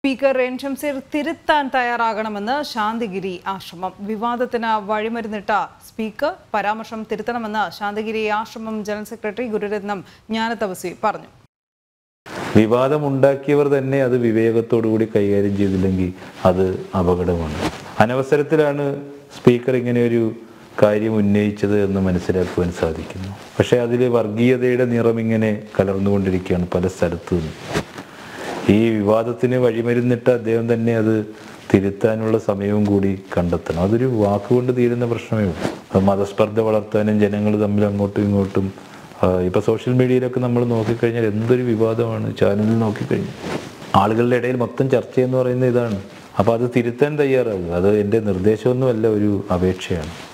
speaker N Shamseer തിരുത്താൻ തയ്യാറാകണമെന്ന് ശാന്തിഗിരി ആശ്രമം വിവാദത്തിന് വഴിമരുന്നിട്ട സ്പീക്കർ പരാമർശം തിരുത്തണമെന്ന് ശാന്തിഗിരി ആശ്രമം ജനറൽ സെക്രട്ടറി ഗുരുരത്നം ജ്ഞാനതപസ്വി പറഞ്ഞു വിവാദമുണ്ടാക്കിയവർ തന്നെ അത് വിവേകത്തോടുകൂടി കൈകാര്യം ചെയ്തില്ലെങ്കിൽ അത് അപകടമാണ് അനവസരത്തിലാണ് സ്പീക്കർ ഇങ്ങനെ ഒരു കാര്യം ഉന്നയിച്ചത് എന്ന് മനസ്സിലാക്കുവാൻ സാധിക്കുന്നു പക്ഷേ അതിൽ വർഗീയതയുടെ നിറം ഇങ്ങനെ കലർന്നുകൊണ്ടിരിക്കുകയാണ് പല സ്ഥലത്തു നിന്നും ഈ വിവാദത്തിന് വഴിമരുന്നിട്ട് അദ്ദേഹം തന്നെ അത് തിരുത്താനുള്ള സമയവും കൂടി കണ്ടെത്തണം അതൊരു വാക്കുകൊണ്ട് തീരുന്ന പ്രശ്നമേ ഉള്ളൂ അത് മതസ്പർദ്ധ വളർത്താനും ജനങ്ങൾ തമ്മിൽ അങ്ങോട്ടും ഇങ്ങോട്ടും ആ, ഇപ്പൊ സോഷ്യൽ മീഡിയയിലൊക്കെ നമ്മൾ നോക്കിക്കഴിഞ്ഞാൽ എന്തൊരു വിവാദമാണ് ചാനലിൽ നോക്കിക്കഴിഞ്ഞാൽ ആളുകളുടെ ഇടയിൽ മൊത്തം ചർച്ച എന്ന് പറയുന്നത് ഇതാണ് അപ്പോൾ അത് തിരുത്താൻ തയ്യാറാവുക അത് എൻ്റെ നിർദ്ദേശമൊന്നുമല്ല ഒരു അപേക്ഷയാണ്